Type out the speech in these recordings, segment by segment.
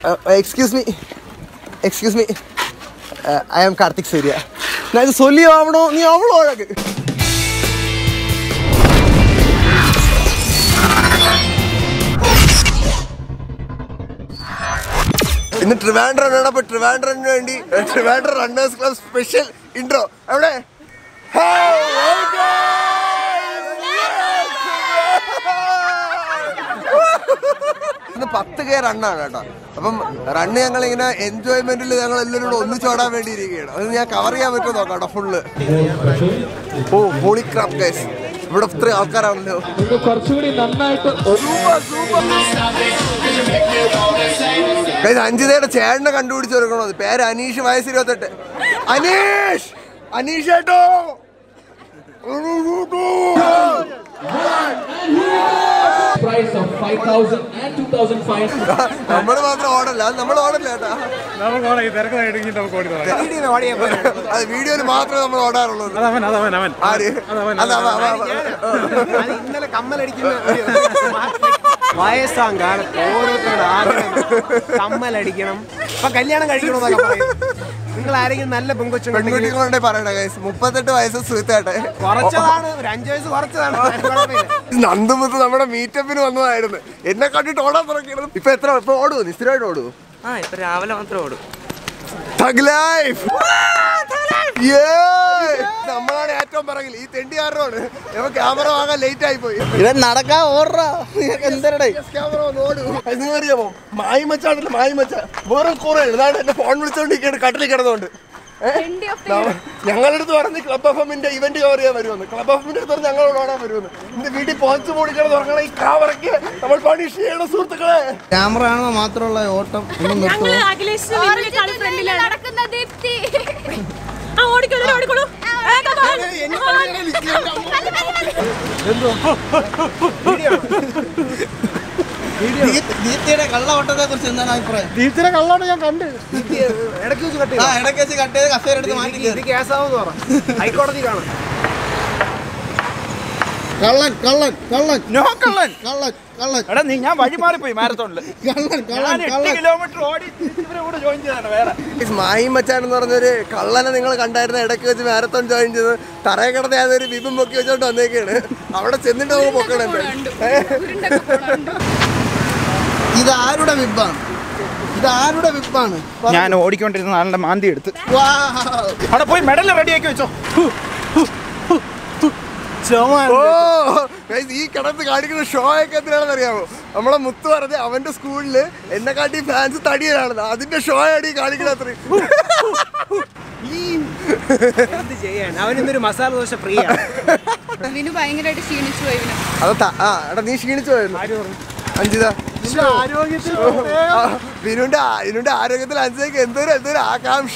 Excuse me excuse me I am Karthik Surya நான் இது சொல்லி ஆகணும் நீ அவ்வளோ அழகு ഇന്ന് ട്രിവാൻഡ്രം അപ്പൊ ട്രിവാൻഡ്രന് വേണ്ടി Trivandrum runners club special intro എവിടെ ഇന്ന് പത്ത് കെ റണ്ണാണ് കേട്ടോ അപ്പം റണ്ണ് ഞങ്ങൾ ഇങ്ങനെ എൻജോയ്മെന്റിൽ ഞങ്ങൾ എല്ലാവരും കൂടെ ഒന്നിച്ചോടാൻ വേണ്ടി ഇരിക്കുകയാണ് അത് ഞാൻ കവർ ചെയ്യാൻ പറ്റുമോ നോക്കാം കേട്ടോ full oh holy crap guys ഇവിടെ ഇത്രയും ആൾക്കാരാണല്ലോ ഇത് കുറച്ചുകൂടി നന്നായിട്ട് ഗൈസ് അഞ്ചിതയുടെ ചേട്ടനെ കണ്ടുപിടിച്ച് കൊടുക്കണോ പേര് അനീഷ് വയസ്സ് ഇരുപത്തെട്ട് അനീഷ് അനീഷ് ഏട്ടോ price of five thousand and two thousand five നമ്മൾ മാത്രം ഓടല്ല അത് നമ്മൾ ഓടല്ല കേട്ടാ നമുക്ക് ഓടാം ഈ തിരക്കായിട്ട് നമുക്ക് ഓടി തുടങ്ങാം അത് വീഡിയോയിൽ മാത്രമേ നമ്മൾ ഓടാറുള്ളൂ അതവൻ അതവൻ അവൻ ആര് അതവൻ അത് അവ- അവ- അവ- അത് ഇന്നലെ കമ്മലടിക്കുന്ന വയസ്സാം കാലത്ത് ഓരോരുത്തരുടെ ആഗ്രഹം കമ്മലടിക്കണം ഇപ്പൊ കല്യാണം കഴിക്കണമെന്നൊക്കെ പറയും നിങ്ങൾ ആരെങ്കിലും നല്ല പെൺകൊച്ചുണ്ടെങ്കിൽ പെൺകുട്ടികളുടെ പറയണ ഗൈസ് മുപ്പത്തെട്ട് വയസ്സ് സുഹൃത്താട്ടെ കുറച്ചതാണ് ഒരു അഞ്ചു വയസ്സ് കുറച്ചതാണ് കുഴപ്പമില്ല. നന്ദുമുത്ത് നമ്മുടെ മീറ്റപ്പിന് വന്നതായിരുന്നു എന്നെ കണ്ടിട്ട് ഓടാൻ തുടങ്ങിയത് ഇപ്പൊ എത്ര ഇപ്പൊ ഓടുവോ നീ സ്ഥിരമായിട്ട് ഓടുവോ ആ ഇപ്പൊ രാവിലെ മാത്രം ഓടും Thug life! Yeah! നമ്മളാണ് ഏറ്റവും പിറകിൽ ഈ തെണ്ടി കാരണമാണ് ഇവ ക്യാമറ വാങ്ങാൻ ലേറ്റ് ആയി പോയി ഇവൻ നടക്കാ ഓടാ എന്തരടേ ക്യാമറ ഒന്ന് ഓടൂ അത് നിങ്ങൾ അറിയാമോ മായി മച്ചാണല്ലോ മായി മച്ച വേറെ കുറെ ഇതാണ് എന്റെ ഫോൺ വിളിച്ചോണ്ടിരിക്കുകയാണ് കട്ടിൽ കിടന്നുകൊണ്ട് ഞങ്ങളുടെ അടുത്ത് പറഞ്ഞ് ക്ലബ് എഫ് എമ്മിന്റെ ഇവന്റ് കവർ ചെയ്യാൻ വരുമെന്ന് ക്ലബ് എഫ് എമ്മിന്റെ അടുത്ത് പറഞ്ഞ് ഞങ്ങളോട് ഓടാൻ വരുമെന്ന് എന്റെ വീട്ടിൽ പോയിച്ച് മൂടിക്കണം തുറക്കണ ഈ കാവറയ്ക്ക് നമ്മൾ പണിഷ് ചെയ്യണം സുഹൃത്തുക്കളെ ക്യാമറ ആണോ മാത്രമുള്ള ഓട്ടം ഒന്നും നിർത്തുമോ ഞങ്ങള് അഖിലേഷ് വലിയ ഫ്രണ്ടിലാണ് നടക്കുന്ന ദീപ്തി ആ ഓടിക്കോളൂ ഓടിക്കോളൂ ആ, come on. ദീപ്തിയുടെ കള്ള ഓട്ടത്തെ കുറിച്ച് എന്താണ് അഭിപ്രായം ദീപ്തിനെ കള്ളോട്ട് ഞാൻ കണ്ട് ഇടയ്ക്ക് വെച്ച് കട്ട് ആ ഇടയ്ക്ക് വെച്ച് കട്ട് ചെയ്ത് കസേര എടുത്ത് മാറ്റി ഇത് കേസാവെന്ന് പറ ഹൈക്കോടതി കാണാം കള്ളൻ കള്ളൻ കള്ളൻ നോ കള്ളൻ കള്ളൻ കള്ളൻ എടാ നീ ഞാൻ വഴി മാറിപ്പോയി മാരത്തോണില് കള്ളൻ ഞാൻ കള്ളൻ എട്ട് കള്ളൻ കിലോമീറ്റർ ഓടി ഇവരെ കൂടെ ജോയിൻ ചെയ്താണ് വേറെ മായി മച്ചാൻ എന്ന് പറഞ്ഞൊരു കള്ളനെ നിങ്ങൾ കണ്ടായിരുന്ന ഇടയ്ക്ക് വെച്ച് മാരത്തോൺ ജോയിൻ ചെയ്ത് തറയെ കിടന്ന് ഏതൊരു ബിബും പൊക്കി വെച്ചോണ്ട് വന്നേക്കാണ് അവിടെ ചെന്നിട്ട് നമുക്ക് പൊക്കണം ഇത് ആരുടെ വിബാണ് ഇത് ആരുടെ വിബാണ് ഞാൻ ഓടിക്കൊണ്ടിരുന്ന ആളുടെ മാന്തി എടുത്ത് വാ അവിടെ പോയി മെഡൽ റെഡിയാക്കി വെച്ചോ ഓ guys, ഈ കിടന്ന് കാണിക്കുന്ന ഷോ ഒക്കെ എന്തിനാണെന്ന് അറിയാമോ നമ്മളെ മുത്ത് പറഞ്ഞ് അവന്റെ സ്കൂളില് എന്നെ കാട്ടി ഫാൻസ് തടിയനാണെന്ന് അതിന്റെ ഷോ ആണ് ഈ കാണിക്കണ അത്രയും എന്ത് ചെയ്യാൻ അവനിന്നൊരു മസാല ദോശ ഫ്രീ വിനു ഭയങ്കരമായിട്ട് ക്ഷീണിച്ചു പോയി വിനു അത് ത- ആ എടാ നീ ക്ഷീണിച്ചു പോയിരുന്നു അഞ്ചിത വിനുന്റെ ആ- വിനുന്റെ ആരോഗ്യത്തിൽ അഞ്ചേക്ക് എന്തൊരു എന്തൊരു ആകാംക്ഷ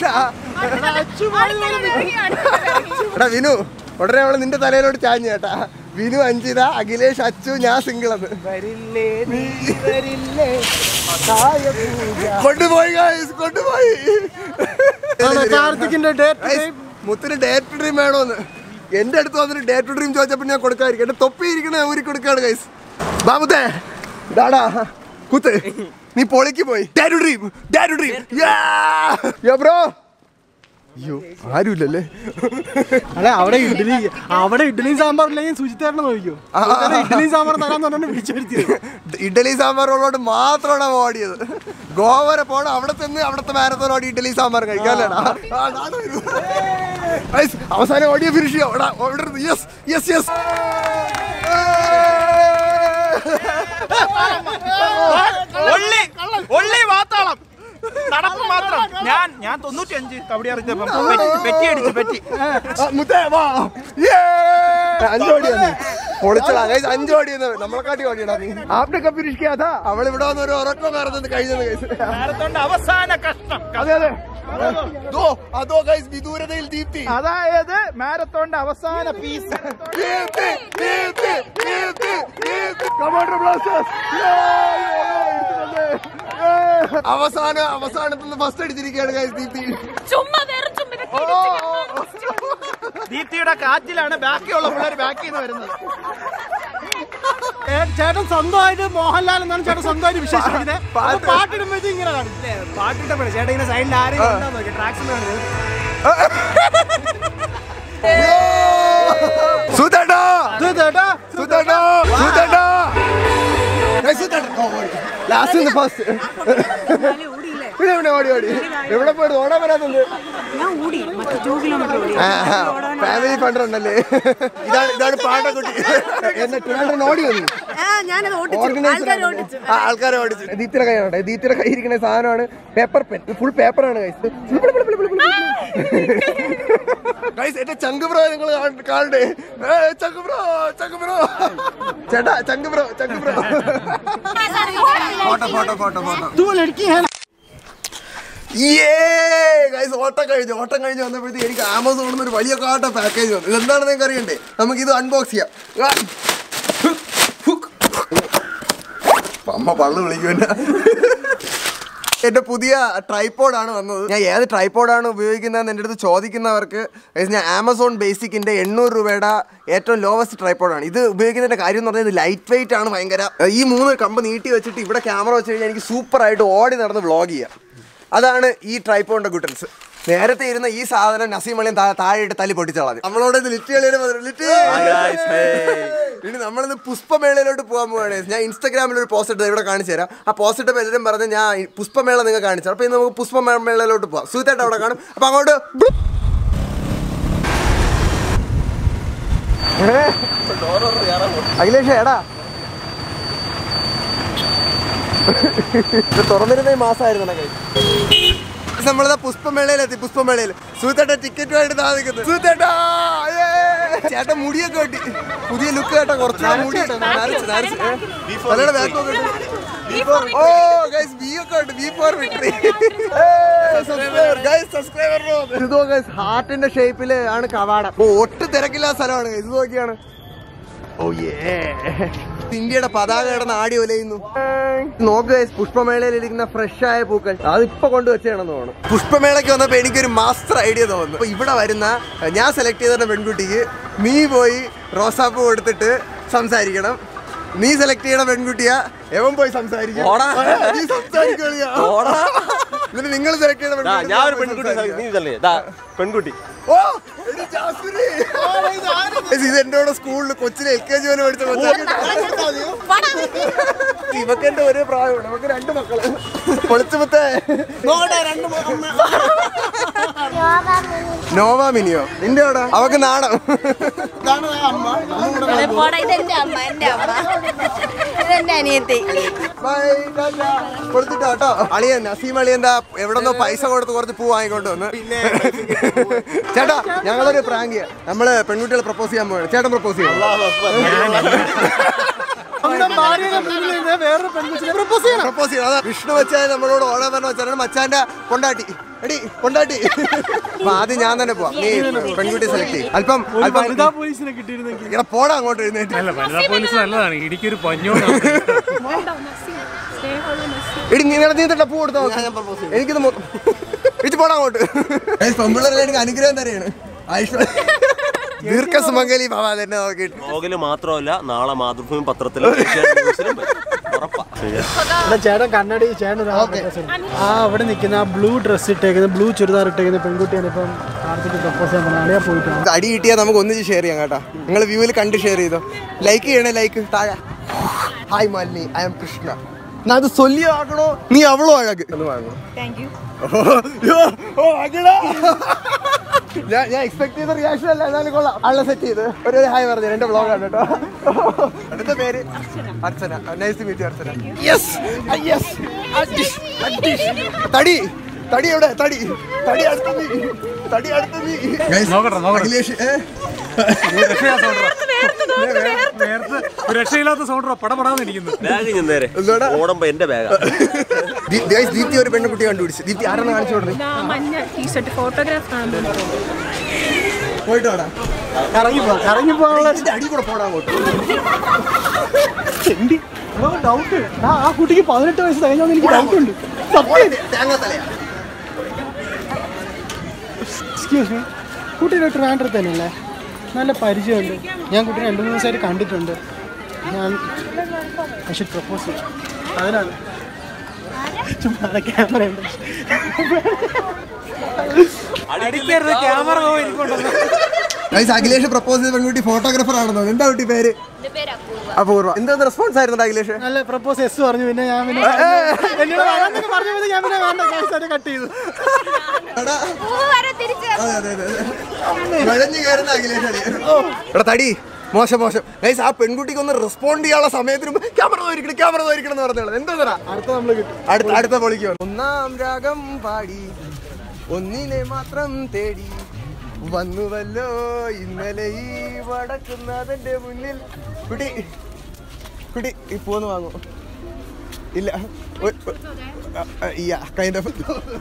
എടാ വിനു ഉടനെ അവള് നിന്റെ തലയിലോട്ട് ചാഞ്ഞു കേട്ടാ വിനു അഞ്ചിത അഖിലേഷ് അച്ചു ഞാൻ സിംഗിൾ അത് വരില്ലേ നീ വരില്ലേ കൊണ്ടുപോയി guys, കൊണ്ടുപോയി കാർത്തിക്കിന്റെ Guys, മുത്തിന് ഡേ ടു ഡ്രീം വേണോന്ന് എന്റെ അടുത്ത് വന്നിട്ട് ഡേ ടു ഡ്രീം ചോദിച്ചപ്പോൾ ഞാൻ കൊടുക്കാതിരിക്കും എന്റെ തൊപ്പി ഇരിക്കണ ഊരി കൊടുക്കാണ് ഗൈസ് ബാബുത്തേ ഡാടാ കുത്ത് നീ പൊളിക്ക് പോയി day to dream day to dream yo bro അയ്യോ ആരുമില്ലല്ലേ അല്ലെ അവിടെ ഇഡ്ഡലി അവിടെ ഇഡ്ഡലിയും സാമ്പാറില്ലെങ്കിൽ സുജിത്തേട്ടനെ നോക്കിയോ ഇഡ്ഡലിയും സാമ്പാർ തരാന്ന് പറഞ്ഞാൽ വിളിച്ചു വരുത്തിയത് ഇഡ്ഡലി സാമ്പാർ ഉള്ളോട്ട് മാത്രമാണ് അവൻ ഓടിയത് ഗോവ വരെ പോണം അവിടെ ചെന്ന് അവിടുത്തെ മാരത്തോൺ ഓടി ഇഡ്ഡലി സാമ്പാർ കഴിക്കാല്ലേടാ ആ, ദാ വരൂ. Guys, അവസാനം ഓടിയ ഫിനിഷ് ചെയ്യാം യെസ് യെസ് യെസ് ഒള്ളി ഒള്ളി വാത്താളം നടപ്പ് മാത്രം ഞാൻ ഞാൻ തൊണ്ണൂറ്റി അഞ്ച് കബഡി അറിഞ്ഞപ്പം പെറ്റി അടിച്ചു പെറ്റി മുത്തേ വാ Yeah! അഞ്ച് ഓടിയാ നീ പൊളിച്ചടാ ഗൈസ് അഞ്ച് ഓടിയെന്ന് നമ്മളെ കാട്ടി ഓടിയടാ നീ ആപ്നെ കപ്പ് ഫിനിഷ് ചെയ്യാതാ അവൾ ഇവിടെ വന്ന് ഒരു ഉറക്കം നടന്നത് കഴിഞ്ഞത് ഗൈസ് മാരത്തോണിന്റെ അവസാന കഷ്ടം അതെ അതെ ദോ അതോ ഗൈസ് വിദൂരതയിൽ ദീപ്തി അതായത് മാരത്തോണിന്റെ അവസാന piece Deepthi Deepthi Deepthi Deepthi commander blasters അവസാന അവസാനത്തുനിന്ന് ഫസ്റ്റ് അടിച്ചിരിക്കുകയാണ് ഗൈസ് ദീപ്തി ചുമ്മാ വേറെ ചുമ്മാ ഓ, ഓ, ഓ. ദീപ്തിയുടെ കാറ്റിലാണ് ബാക്കിയുള്ള പിള്ളേർ ബാക്കിൽ നിന്ന് വരുന്നത് ചേ- ചേട്ടൻ സ്വന്തമായിട്ട് മോഹൻലാൽ എന്നാണ് ചേട്ടൻ സ്വന്തമായിട്ട് വിശേഷിക്കുന്നത് അപ്പൊ പാട്ടിടുമ്പോഴത്തേക്ക് ഇങ്ങനെ കാണും പാട്ടിട്ടപ്പോഴേ ചേട്ടാ ഇങ്ങനെ സൈഡിൽ ആരെങ്കിലും ഉണ്ടോ നോക്കി ട്രാക്സ് കാണിച്ചത് സുധേട്ടാ ഇത് ചേട്ടാ സുധേട്ടാ സുധേട്ടാ ലാസ്റ്റ് ഫസ്റ്റ് പിന്നെ എവിടെ ഓടി ഓടി എവിടെ പോയിട്ട് ഓടാൻ വരാത്തുണ്ട് ഞാൻ ഓടി മറ്റേ ടൂ കിലോമീറ്റർ ഓടി ഫാമിലി ഫണ്ടറുണ്ടല്ലേ ഇതാണ് ഇതാണ് പാട്ടക്കുട്ടി എന്നെ ട്രിവാൻഡ്രം ഓടി വന്നു ഞാനത് ഓടിച്ചു ഓർഗനൈസർ ആൾക്കാർ ഓടിച്ചു ആ ആൾക്കാരെ ഓടിച്ചു ദീപ്തിയുടെ കൈയാണ് ദീപ്തിയുടെ കൈ ഇരിക്കുന്ന സാധനമാണ് പേപ്പർ പെൻ ഫുൾ പേപ്പറാണ് കൈസ് ഗൈസ് എന്റെ ചങ്ക് ബ്രോ നിങ്ങൾ കാണണ്ടേ ഏ, ചങ്ക് ബ്രോ ചങ്ക് ബ്രോ ചേട്ടാ ചങ്ക് ബ്രോ ചങ്ക് bro photo photo photo photo तू लड़की है ना ഗൈസ് ഓട്ടം കഴിഞ്ഞു ഓട്ടം കഴിഞ്ഞ് വന്നപ്പോഴത്തേക്ക് എനിക്ക് ആമസോണിൽ നിന്ന് ഒരു വലിയ കാട്ട പാക്കേജ് വന്നു ഇതെന്താണെന്ന് നിങ്ങൾക്ക് അറിയണ്ടേ നമുക്ക് ഇത് അൺബോക്സ് ചെയ്യാം ആ. അമ്മ പള്ളു വിളിക്കുമെന്നെ എന്റെ പുതിയ ട്രൈപ്പോഡാണ് വന്നത് ഞാൻ ഏത് ട്രൈപ്പോഡാണ് ഉപയോഗിക്കുന്നതെന്ന് എൻ്റെ അടുത്ത് ചോദിക്കുന്നവർക്ക് guys, ഞാൻ ആമസോൺ ബേസിക്കിന്റെ എണ്ണൂറ് രൂപയുടെ ഏറ്റവും ലോവസ്റ്റ് ട്രൈപ്പോഡാണ് ഇത് ഉപയോഗിക്കുന്നതിന്റെ കാര്യം എന്ന് പറഞ്ഞാൽ ഇത് ലൈറ്റ് വെയിറ്റ് ആണ് ഭയങ്കര ഈ മൂന്ന് കമ്പ് നീട്ടി വെച്ചിട്ട് ഇവിടെ ക്യാമറ വെച്ച് കഴിഞ്ഞാൽ എനിക്ക് സൂപ്പറായിട്ട് ഓടി നടന്ന് വ്ളോഗ് ചെയ്യാം അതാണ് ഈ ട്രൈപ്പോണിന്റെ ഗുട്ടൻസ് നേരത്തെ ഇരുന്ന ഈ സാധനം നസീം അളിയൻ താ- താഴെ ഇട്ട് തല്ലി പൊട്ടിച്ചളഞ്ഞു നമ്മളോട് ഇത് ലിറ്റ് കളിയുടെ മതി- ലിറ്റ് ഇനി നമ്മളിന്ന് പുഷ്പമേളയിലോട്ട് പോകാൻ പോവാണ് ഞാൻ ഇൻസ്റ്റാഗ്രാമിൽ ഒരു പോസ്റ്റ് ഇട്ട് ഇവിടെ കാണിച്ചു തരാം ആ പോസ്റ്റ് ഇട്ടപ്പോൾ എല്ലാവരും പറഞ്ഞ് ഞാൻ ഈ പുഷ്പമേള നിങ്ങൾ കാണിച്ചു അപ്പോൾ ഇന്ന് നമുക്ക് പുഷ്പമേളയിലോട്ട് പോവാം സുഹൃത്തായിട്ട് അവിടെ കാണും അപ്പോൾ അങ്ങോട്ട് അഖിലേഷ് എടാ ഇത് തുറന്നിരുന്ന ഈ മാസമായിരുന്നു കൈ നമ്മളിതാ പുഷ്പമേളയിലെത്തി പുഷ്പമേളയിൽ സൂത്തേട്ട ടിക്കറ്റുമായിട്ട് താന്നിക്കുന്നു സൂത്തേട്ടാ ചേട്ടൻ മുടിയൊക്കെ വെട്ടി പുതിയ ലുക്ക് കേട്ടോ കുറച്ച് മുടി നരച്ച് നരച്ച് ഏ? തലയുടെ ബാക്കൊക്കെ വെട്ടി. ഓ ഗൈസ് ബി ഒക്കെ ഉണ്ട് ബി ഫോർ വിക്ടറി ഇതോ ഗൈസ് ഹാർട്ടിന്റെ ഷേപ്പിൽ ആണ് കവാടം ഓ, ഒട്ടും തിരക്കില്ലാത്ത സ്ഥലമാണ് guys. ഇത് നോക്കിയാണ് ഓ ഏ ഇന്ത്യയുടെ പതാക കിടന്ന് ആടി ഒലയുന്നു നോക്ക് guys, പുഷ്പമേളയിൽ ഇരിക്കുന്ന ഫ്രഷ് ആയ പൂക്കൾ അത് ഇപ്പൊ കൊണ്ടുവച്ചാണെന്ന് തോന്നുന്നു പുഷ്പമേളയ്ക്ക് വന്നപ്പോ എനിക്കൊരു മാസ്റ്റർ ഐഡിയ തോന്നുന്നു അപ്പൊ ഇവിടെ വരുന്ന ഞാൻ സെലക്ട് ചെയ്ത പെൺകുട്ടിക്ക് നീ പോയി റോസാപ്പൂ കൊടുത്തിട്ട് സംസാരിക്കണം നീ സെലക്ട് ചെയ്യണ പെൺകുട്ടിയാ എവൻ പോയി സംസാരിക്കും നീ സംസാരിക്കണിയാ. എന്നിട്ട് നിങ്ങൾ സെലക്ട് ചെയ്യണ ഞാൻ ഒരു പെൺകുട്ടി നീ ഇതല്ലേ ദാ പെൺകുട്ടി ഓ എടി ജാസ്മിനി. Guys, ഇത് എന്റെ കൂടെ സ്കൂളിൽ കൊച്ചിലെ എൽ കെ ജി വരെ പഠിച്ച ഇവക്കെന്റെ ഒരേ പ്രായമാണ് ഇവക്ക് രണ്ട് മക്കള് പൊളിച്ചുമത്തെ നോവ മിനിയോ നിന്റെ അവിടെ അവക്ക് നാണം പോടാ ഇതെന്റെ അമ്മ എന്റെ അമ്മ ഇതെന്റെ അനിയത്തി Bye, ടാറ്റാ. കൊടുത്തിട്ടോ കേട്ടോ അളിയൻ നസീം അളിയന്റെ എവിടെന്നോ പൈസ കൊടുത്ത് കുറച്ച് പൂ വാങ്ങിക്കൊണ്ട് വന്ന് ചേട്ടാ ഞങ്ങളൊരു പ്രാങ്ക് ചെയ്യാം നമ്മള് പെൺകുട്ടികളെ പ്രപ്പോസ് ചെയ്യാൻ പോവാണ് ചേട്ടൻ പ്രപ്പോസ് ചെയ്യാം സ്വന്തം ഭാര്യയുടെ മുന്നിൽ നിന്ന് വേറൊരു പെൺകുച്ചിനെ പ്രപ്പോസ് ചെയ്യണം പ്രപ്പോസ് ചെയ്യണം അതാ വിഷ്ണു വെച്ചാൽ നമ്മളോട് ഓടാൻ പറഞ്ഞ വെച്ചാൽ മച്ചാന്റെ കൊണ്ടാട്ടി എടി കൊണ്ടാട്ടി അപ്പൊ ആദ്യം ഞാൻ തന്നെ പോവാം നീ പെൺകുട്ടി സെലക്ട് ചെയ്യും അല്പം ഒരു അല്പം വനിതാ പോലീസിനെ കിട്ടിയിരുന്നെങ്കിൽ ഇങ്ങനെ പോടാ അങ്ങോട്ട് എഴുന്നേറ്റ് അല്ല വനിതാ പോലീസ് നല്ലതാണ് ഇടിക്കൊരു പഞ്ഞോണ്ട് എടി നിങ്ങളെ നീ തന്നെ പൂ കൊടുത്തോ എനിക്കിത് മൊ- ഇടിച്ച് പോടാ അങ്ങോട്ട് പെമ്പിള്ളേരെ എനിക്ക് അനുഗ്രഹം തന്നെയാണ് ആയുഷ് ദീർഘസുമംഗലി ബാബാ തന്നെ നോക്കിയിട്ട് ബ്ലോഗില് മാത്രമല്ല നാളെ മാതൃഭൂമി പത്രത്തിലും ഏഷ്യാനെറ്റ് ന്യൂസിലും വരും. ഉറപ്പാ എടാ ചേട്ടൻ കണ്ണടി ചേട്ടൻ ഒരു ആളെ പ്രപ്പോസ് ചെയ്യണം. ആ അവിടെ നിൽക്കുന്ന ആ ബ്ലൂ ഡ്രസ് ഇട്ടേക്കുന്ന ബ്ലൂ ചുരിദാർ ഇട്ടേക്കുന്ന പെൺകുട്ടിയാണ് ഇപ്പം ആർത്തിക്ക് പ്രപ്പോസ് ചെയ്യാൻ പറഞ്ഞത് അളിയാ പോയിട്ടാണ് ഇത് അടി കിട്ടിയാൽ നമുക്ക് ഒന്നിച്ച് ഷെയർ ചെയ്യാം കേട്ടാ നിങ്ങൾ വ്യൂവിൽ കണ്ട് ഷെയർ ചെയ്തോ ലൈക്ക് ചെയ്യണേ ലൈക്ക് താഴെ hi Malini I'm Krishna ഞാൻ അത് സൊല്ലിയോ ആക്കണോ നീ അവളോ അഴക് എന്ന് വാങ്ങണോ താങ്ക് യു ഓ അകിടാ ഞാൻ ഞാൻ എക്സ്പെക്ട് ചെയ്ത റിയാക്ഷൻ അല്ല എന്നാലും കൊള്ളാം ആളെ സെറ്റ് ചെയ്ത് ഒരു ഒരു ഹായ് പറഞ്ഞു എന്റെ വ്ളോഗാണ് കേട്ടോ അടുത്ത പേര് Archana nice meet Archana yes yes തടി തടി എവിടെ തടി തടി അടുത്ത നീ തടി അടുത്ത നീ നോക്കട്ടെ, നോക്കട്ടെ. അഖിലേഷ് ഏ? ഒരു രക്ഷയില്ലാത്ത സൗണ്ട് പടപടാന്ന് ഇരിക്കുന്നു ബാഗ് ഞാൻ നേരെ എന്തുവാടാ? ഓടുമ്പോ എന്റെ ബാഗാ ദീ- guys, ദീപ്തി ഒരു പെൺകുട്ടി കണ്ടുപിടിച്ചു ദീപ്തി ആരെന്ന് കാണിച്ചു കൊടുത്തു മഞ്ഞ ടീഷർട്ട് ഫോട്ടോഗ്രാഫ് കാണാൻ പോയിട്ട് വാടാ കറങ്ങി പോ കറങ്ങി പോകാനുള്ള ഇതിന്റെ അടി കൂടെ പോടാ അങ്ങോട്ട് ഡൗട്ട് ആ കുട്ടിക്ക് പതിനെട്ട് വയസ്സ് കഴിഞ്ഞാൽ എനിക്ക് ഡൗട്ട് ഉണ്ട് സത്യം തേങ്ങാ തലയാ എക്സ്ക്യൂസ് മീ കുട്ടിയുടെ ട്രിവാൻഡ്രത്ത് തന്നെയല്ലേ നല്ല പരിചയമുണ്ട് ഞാൻ കുട്ടീനെ രണ്ട് മൂന്ന് ദിവസമായിട്ട് കണ്ടിട്ടുണ്ട് ഞാൻ ഐ ഷുഡ് പ്രപ്പോസ് അതിനാണ് ചുമ്മാ ക്യാമറ ഉണ്ട് അടിക്കരുത് ക്യാമറ പോയിരിക്കൊണ്ടു ഗൈസ് അഖിലേഷ് പ്രപ്പോസ് ചെയ്ത പെൺകുട്ടി ഫോട്ടോഗ്രാഫർ ആണെന്നോ എന്താ കുട്ടി പേര് എന്റെ പേര് അപൂർവ അപൂർവ എന്താ റെസ്പോൺസ് ആയിരുന്നു അഖിലേഷ് നല്ല പ്രപ്പോസ് എസ് പറഞ്ഞു പിന്നെ ഞാൻ പിന്നെ എന്നോട് വരാന്നൊക്കെ പറഞ്ഞപ്പോൾ ഞാൻ പിന്നെ വേണ്ട കാശ് കട്ട് ചെയ്തു പൂ വരെ തിരിച്ച് മഴഞ്ഞു കയറുന്ന അഖിലേഷ് അടി. എടാ തടി മോശം മോശം ഗൈസ് ആ പെൺകുട്ടിക്ക് ഒന്ന് റെസ്പോണ്ട് ചെയ്യാനുള്ള സമയത്തിന് മുമ്പ് ക്യാമറ തോരിക്കണം ക്യാമറ തോരിക്കണം എന്ന് പറഞ്ഞത് എന്താ തരാ അടുത്ത നമ്മൾ കിട്ടും അടുത്ത അടുത്ത പൊളിക്കോ ഒന്നാം രാഗം പാടി ഒന്നിനെ മാത്രം തേടി വന്നുവല്ലോ ഇന്നലെ ഈ വടക്കുന്നതിന്റെ മുന്നിൽ കുട്ടി കുട്ടി ഈ പോന്ന് വാങ്ങൂ ഇല്ല കൈൻഡ് ഓഫ്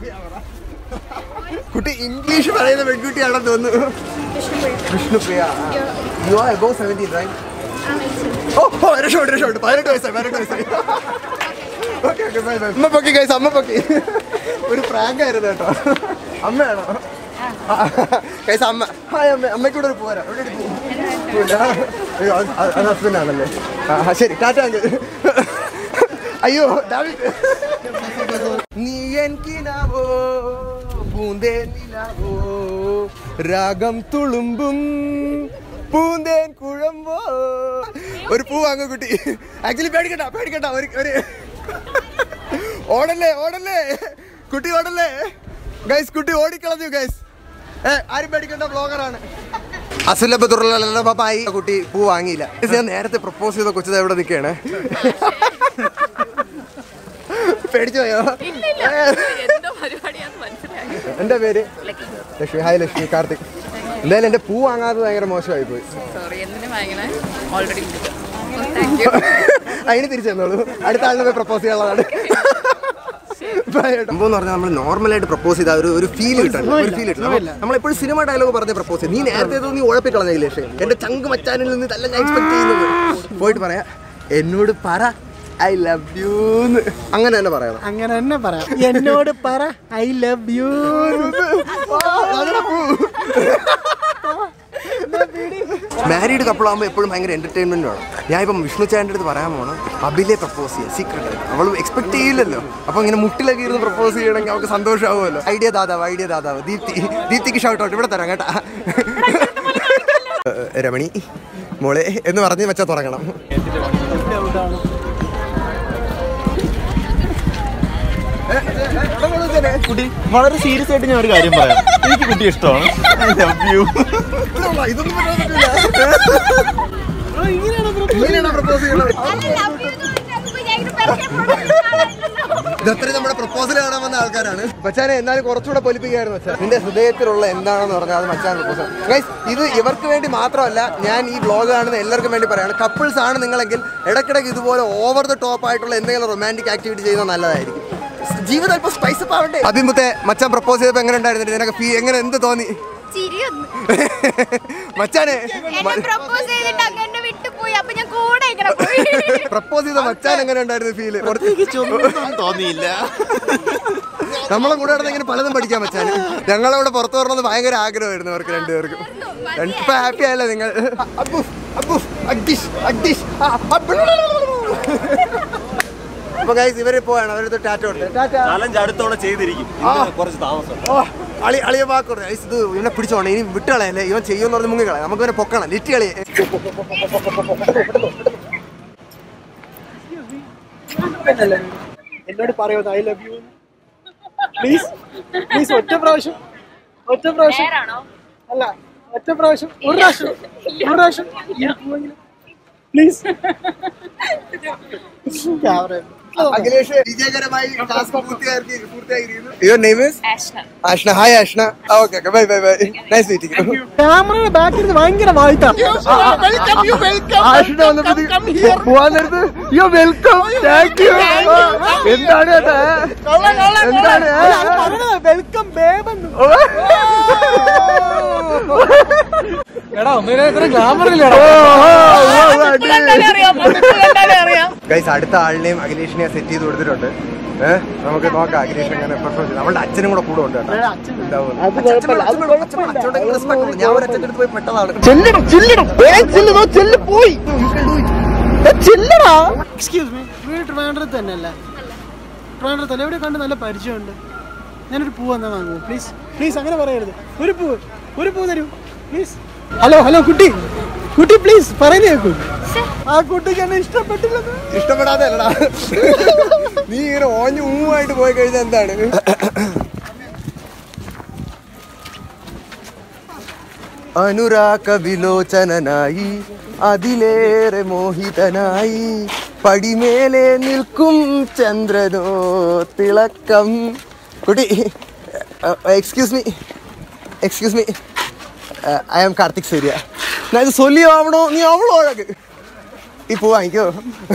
കുട്ടി ഇംഗ്ലീഷ് പറയുന്ന പെൺകുട്ടിയാണെന്ന് തോന്നുന്നു Vishnupriya you are above seventeen right oh oh രക്ഷപ്പെട്ടു രക്ഷപ്പെട്ടു പതിനെട്ട് വയസ്സായി പതിനെട്ട് വയസ്സായി ഓക്കെ ഓക്കെ ബൈ ബൈ അമ്മ പൊക്കി ഗൈസ് അമ്മ പൊക്കി ഒരു പ്രാങ്ക് ആയിരുന്നു കേട്ടോ അമ്മയാണോ കൈസ് അമ്മ ഹായ് അമ്മ അമ്മയ്ക്കൂടെ ഒരു പോരാ എവിടെ പോവില്ല അയ്യോ അത് അത് ഹസ്ബൻഡ് ആണല്ലേ ആ ആ, ശരി ടാറ്റ അങ്കിൾ അയ്യോ ഡാവിഡ് നീ എനിക്കിനാവോ പൂന്തേ നിലാവോ രാഗം തുളുമ്പും പൂന്തേൻ കുഴമ്പോ ഒരു പൂ വാങ്ങ കുട്ടി ആക്ച്വലി പേടിക്കണ്ട പേടിക്കണ്ട ഒരു ഒരു ഓടല്ലേ ഓടല്ലേ കുട്ടി ഓടല്ലേ ഗൈസ് കുട്ടി ഓടിക്കളഞ്ഞു ഗൈസ് ഏ ആരും പേടിക്കണ്ട ബ്ലോഗറാണ് അസുലഭതുറലായി കുട്ടി പൂ വാങ്ങിയില്ല Guys, ഞാൻ നേരത്തെ പ്രപ്പോസ് ചെയ്ത കൊച്ചത് എവിടെ നിൽക്കുകയാണ് പേടിച്ചു പോയോ എന്തോ പരിപാടിയാന്ന് മനസ്സിലായി എന്റെ പേര് ലക്ഷ്മി ഹായ് ലക്ഷ്മി കാർത്തിക് എന്തായാലും എന്റെ പൂ വാങ്ങാത്തത് ഭയങ്കര മോശമായി പോയി സോറി എന്തിനു വാങ്ങണേ ഓൾറെഡി താങ്ക് യു അതിന് തിരിച്ചു തന്നോളൂ അടുത്ത ആളിനെ പോയി പ്രപ്പോസ് ചെയ്യാനുള്ളതാണ് സംഭവം എന്ന് പറഞ്ഞാൽ നമ്മൾ നോർമലായിട്ട് പ്രപ്പോസ് ചെയ്ത ഒരു ഒരു ഫീൽ കിട്ടണം ഒരു ഫീൽ കിട്ടണം നമ്മൾ എപ്പോഴും സിനിമ ഡയലോഗ് പറഞ്ഞ് പ്രപ്പോസ് ചെയ്യും നീ നേരത്തെ ഏതോ നീ ഉഴപ്പിക്കളഞ്ഞില്ലേ പക്ഷേ എന്റെ ചങ്ക് മച്ചാനിൽ നിന്ന് ഇതല്ല ഞാൻ എക്സ്പെക്ട് ചെയ്യുന്നത് പോയിട്ട് പറയാ എന്നോട് പറ ഐ ലവ് യു അങ്ങനെ തന്നെ പറയണം അങ്ങനെ തന്നെ പറയാം എന്നോട് പറ ഐ ലവ് യു മാരീഡ് കപ്പിളാകുമ്പോൾ എപ്പോഴും ഭയങ്കര എന്റർടൈൻമെന്റ് ആണ് ഞാൻ ഇപ്പം വിഷ്ണു ചായൻ്റെ അടുത്ത് പറയാൻ പോകണം അബിലെ പ്രപ്പോസ് ചെയ്യാം സീക്രട്ട് ആയിട്ട് അവൾ എക്സ്പെക്ട് ചെയ്യില്ലല്ലോ അപ്പൊ ഇങ്ങനെ മുട്ടിലൊക്കെ ഇരുന്ന് പ്രപ്പോസ് ചെയ്യണമെങ്കിൽ അവൾക്ക് സന്തോഷമാവുമല്ലോ ഐഡിയ ദാതാവ് ഐഡിയ ദാതാവ് ദീപ്തി ദീപ്തിക്ക് ഷൗട്ട് ഔട്ട് ഇവിടെ തരാം കേട്ടാ ഏഹ്, രമണി മോളെ എന്ന് പറഞ്ഞ് വെച്ചാൽ തുടങ്ങണം കുട്ടി വളരെ സീരിയസ് ആയിട്ട് ഞാൻ ഒരു കാര്യം പറയാം എനിക്ക് കുട്ടി ഇഷ്ടമാണ് ഐ ലവ് യു ഇതൊന്നും ഇങ്ങനെയാണോ പ്രപ്പോസ് ചെയ്യണത് ഇതത്ര നമ്മുടെ പ്രപ്പോസൽ കാണാൻ വന്ന ആൾക്കാരാണ് മച്ചാനെ എന്നാലും കുറച്ചുകൂടെ പൊലിപ്പിക്കായിരുന്നു മച്ചാൻ നിന്റെ ഹൃദയത്തിലുള്ള എന്താണെന്ന് പറഞ്ഞാൽ അത് മച്ചാൻ പ്രപ്പോസൽ ഗൈസ് ഇത് ഇവർക്ക് വേണ്ടി മാത്രമല്ല ഞാൻ ഈ ബ്ലോഗ് കാണുന്ന എല്ലാവർക്കും വേണ്ടി പറയാണ് കപ്പിൾസ് ആണ് നിങ്ങളെങ്കിൽ ഇടയ്ക്കിടയ്ക്ക് ഇതുപോലെ ഓവർ ദ ടോപ്പ് ആയിട്ടുള്ള എന്തെങ്കിലും റൊമാൻറ്റിക് ആക്ടിവിറ്റി ചെയ്യുന്നത് നല്ലതായിരിക്കും ജീവിതം അല്പം സ്പൈസ് ആവണ്ടേ അഭിമുഖത്തെ മച്ചാൻ പ്രപ്പോസ് ചെയ്തപ്പോൾ എങ്ങനെ ഉണ്ടായിരുന്നു നിനക്ക് ഫീ എങ്ങനെ എന്ത് തോന്നി ചിരിയൊന്നു മച്ചാനെ എന്നെ പ്രപ്പോസ് ചെയ്തിട്ട് അങ്ങനെ വിട്ടുപോയി അപ്പൊ ഞാൻ കൂടെ ഇങ്ങനെ പോയി പ്രപ്പോസ് ചെയ്ത മച്ചാൻ എങ്ങനെ ഉണ്ടായിരുന്നു ഫീല് ഒന്നും തോന്നിയില്ല നമ്മളെ കൂടെ നടന്ന് ഇങ്ങനെ പലതും പഠിക്കാൻ പറ്റാൻ ഞങ്ങളവിടെ പുറത്തു വരണമെന്ന് ഭയങ്കര ആഗ്രഹമായിരുന്നു അവർക്ക് രണ്ടുപേർക്കും ഇപ്പൊ ഹാപ്പി ആയല്ലേ നിങ്ങൾ അബ്ബുഫ്, അബ്ബുഫ്, അഗ്ഡിഷ്, അഗ്ഡിഷ്, ആ, അബ്ബ്. അപ്പൊ ഗൈസ് ഇവര് പോവാണ് അവരടുത്ത് ടാറ്റ കൊടുത്തത് ടാറ്റ ചാലഞ്ച് അടുത്തവണ ചെയ്തിരിക്കും ഇന്ന് കുറച്ച് താമസം ഓ അളി അളിയ വാക്കുണ്ട് ഗൈസ് ഇത് ഇവനെ പിടിച്ചോണം ഇനി വിട്ടുകളയല്ലേ ഇവൻ ചെയ്യുമെന്ന് പറഞ്ഞ് മുങ്ങിക്കളയാം നമുക്ക് ഇവനെ പൊക്കണം ലിറ്റ് കളിയെ എന്നോട് പറയോ I love you please please ഒറ്റ പ്രാവശ്യം ഒറ്റ പ്രാവശ്യം അല്ല ഒറ്റ പ്രാവശ്യം ഒരു പ്രാവശ്യം ഒരു പ്രാവശ്യം പ്ലീസ് ക്യാമറ അഖിലേഷ് വിജയകരമായി ടാസ്ക് പൂർത്തിയാക്കി പൂർത്തിയാക്കിയിരിക്കുന്നു your name is Ashna hi Ashna okay okay bye bye bye nice meeting ക്യാമറയുടെ ബാക്കിൽ നിന്ന് ഭയങ്കര വായിട്ടാ ആഷിനെ വന്നപ്പോഴത്തേക്ക് പോവാൻ നേരത്ത് യോ വെൽക്കം താങ്ക് യു എന്താണ് ചേട്ടാ എന്താണ് വെൽക്കം ബേബെന്ന് എടാ ഒന്നിനെ ഇത്ര ഗ്ലാമർ ഗൈസ് അടുത്ത ആളിനെയും അഖിലേഷിനെയും സെറ്റ് ചെയ്ത് കൊടുത്തിട്ടുണ്ട് ഏഹ് നമുക്ക് നോക്കാം അഖിലേഷ് എങ്ങനെ പെർഫോം ചെയ്ത് നമ്മളുടെ അച്ഛനും കൂടെ കൂടെ ഉണ്ട് കേട്ടോ ഉണ്ടാവും. അച്ഛൻ വേണം, അച്ഛൻ വേണം, അച്ഛൻ വേണം. അച്ഛനോട് എങ്ങനെ respect ഉണ്ട്. ഞാൻ ഒരു അച്ഛൻ്റെ അടുത്ത് പോയി പെട്ടതാണ് ചെല്ലണം ചെല്ലണം ചെല്ലു പോയി എക്സ്ക്യൂസ് മീ വീട് ട്രിവാൻഡ്രത്ത് തന്നെ അല്ലേ ട്രിവാൻഡ്രത്ത് അല്ലേ എവിടെ കണ്ട് നല്ല പരിചയമുണ്ട് ഞാനൊരു പൂ എന്നാ വാങ്ങുമോ പ്ലീസ് പ്ലീസ് അങ്ങനെ പറയരുത് ഒരു പൂ ഒരു പൂ തരൂ പ്ലീസ് ഹലോ ഹലോ കുട്ടി കുട്ടി പ്ലീസ് പറയുന്നത് കേൾക്കൂ ആ കുട്ടിക്ക് എന്നെ ഇഷ്ടപ്പെട്ടില്ലെന്ന് ഇഷ്ടപ്പെടാതെ അല്ലടാ നീ ഇങ്ങനെ ഓഞ്ഞു ഊവായിട്ട് പോയി കഴിഞ്ഞാൽ എന്താണ് അനുരാഗ വിലോചനായി അതിലേറെ മോഹിതനായി പടിമേലെ നിൽക്കും ചന്ദ്രനോ തിളക്കം കുട്ടി excuse me excuse me I am Karthik Surya ഞാൻ ഇത് സൊല്ലിയാവണോ നീ അവളോ അഴക് ഈ പൂ വാങ്ങിക്കോ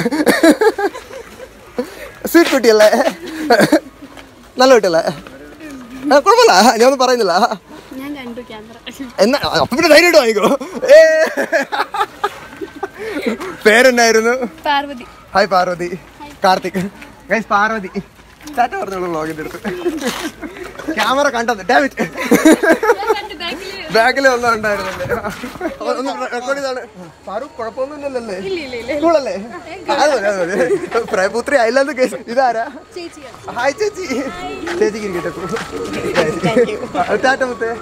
സ്വീറ്റ് കുട്ടിയല്ലേ നല്ല കുട്ടിയല്ലേ ആ, കുഴപ്പമില്ല ഞാൻ ഒന്നും പറയുന്നില്ല ഞാൻ കണ്ടു ക്യാമറ എന്നാ അപ്പൊ പിന്നെ ധൈര്യമായിട്ട് വാങ്ങിക്കോ ഏ. പേരെന്നായിരുന്നു പാർവതി ഹായ് പാർവതി കാർത്തിക് ഗൈസ് പാർവതി ടാറ്റ പറഞ്ഞോളൂ വ്ളോഗിന്റെ അടുത്ത് ക്യാമറ കണ്ടത് ഡാമിറ്റ് ബാഗിൽ ഒന്നും ഉണ്ടായിരുന്നല്ലേ ഒന്ന് റെക്കോർഡ് ചെയ്താണ് പാറു കുഴപ്പമൊന്നുമില്ലല്ലേ സ്കൂളല്ലേ അത് മതി, അത് മതി. പ്രയപുത്രി അയലാന്ന് കേസ് ഇതാരാ ഹായ് ചേച്ചി ചേച്ചിക്ക് ഇരിക്കട്ടെ ടാറ്റ മുത്തേ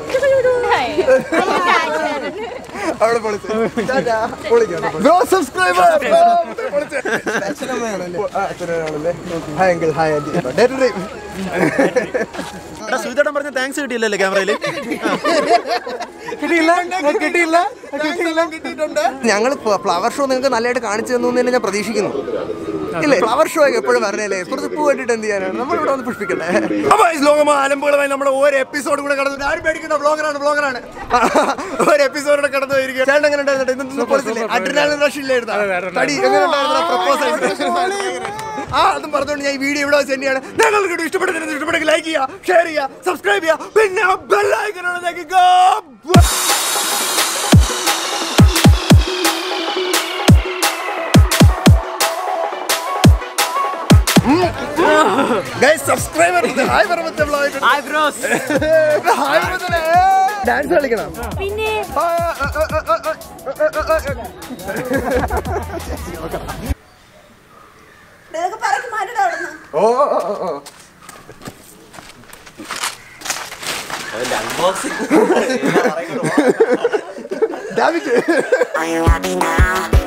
അവിടെ പൊളിച്ച് ടാറ്റാ പൊളിക്കാം ബ്രോ സബ്സ്ക്രൈബർ അച്ഛനമ്മയാണല്ലേ അച്ഛനാണല്ലേ hi uncle hi aunty date drive എടാ സുജിതേട്ടൻ പറഞ്ഞ താങ്ക്സ് കിട്ടിയില്ലല്ലേ ക്യാമറയിൽ കിട്ടിയില്ല കിട്ടിയില്ല കിട്ടിയില്ല കിട്ടിയിട്ടുണ്ട് ഞങ്ങൾ ഫ്ലവർ ഷോ നിങ്ങൾക്ക് നല്ലതായിട്ട് കാണിച്ചു തന്നു എന്ന് തന്നെ ഞാൻ പ്രതീക്ഷിക്കുന്നു ഇല്ലേ ഫ്ലവർ ഷോ ഒക്കെ എപ്പോഴും പറഞ്ഞല്ലേ കുറച്ച് പൂ കണ്ടിട്ട് എന്ത് ചെയ്യാനാണ് നമ്മൾ ഇവിടെ വന്ന് പുഷ്പിക്കട്ടെ അപ്പൊ ഈ ലോകമാ അലമ്പുകളുമായി നമ്മുടെ ഒരു എപ്പിസോഡ് കൂടെ കടന്നു ആരും പേടിക്കുന്ന ബ്ലോഗറാണ് ബ്ലോഗറാണ് ഒരു എപ്പിസോഡ് കൂടെ കടന്നു പോയിരിക്കും ചേട്ടൻ എങ്ങനെ ഉണ്ടായിരുന്നു ഇന്നൊന്നും പൊളിച്ചില്ലേ അഡ്രിനാലിൻ റഷ് ഇല്ലായിരുന്നു തടി എങ്ങനെ ഉണ്ടായിരുന്നു പ്രപ്പോസൽ ആ അതും പറഞ്ഞുകൊണ്ട് ഞാൻ ഈ വീഡിയോ ഇവിടെ സെൻഡ് ചെയ്യാണ് നിങ്ങൾക്ക് ഇഷ്ടപ്പെട്ടതിന് ഇഷ്ടപ്പെട്ടെങ്കിൽ ലൈക്ക് ചെയ്യുക ഷെയർ ചെയ്യുക സബ്സ്ക്രൈബ് ചെയ്യുക പിന്നെ ബെല്ലൈക്കനോട് ഗോ ഗൈസ് സബ്സ്ക്രൈബർ ഹായ് പറമ്പത്തെ വ്ളോഗ് ഹായ് ബ്രോസ് ഹായ് പറമ്പത്തെ ഡാൻസ് കളിക്കണം പിന്നെ oh oh, oh, oh. Unboxing dammit Are you happy now?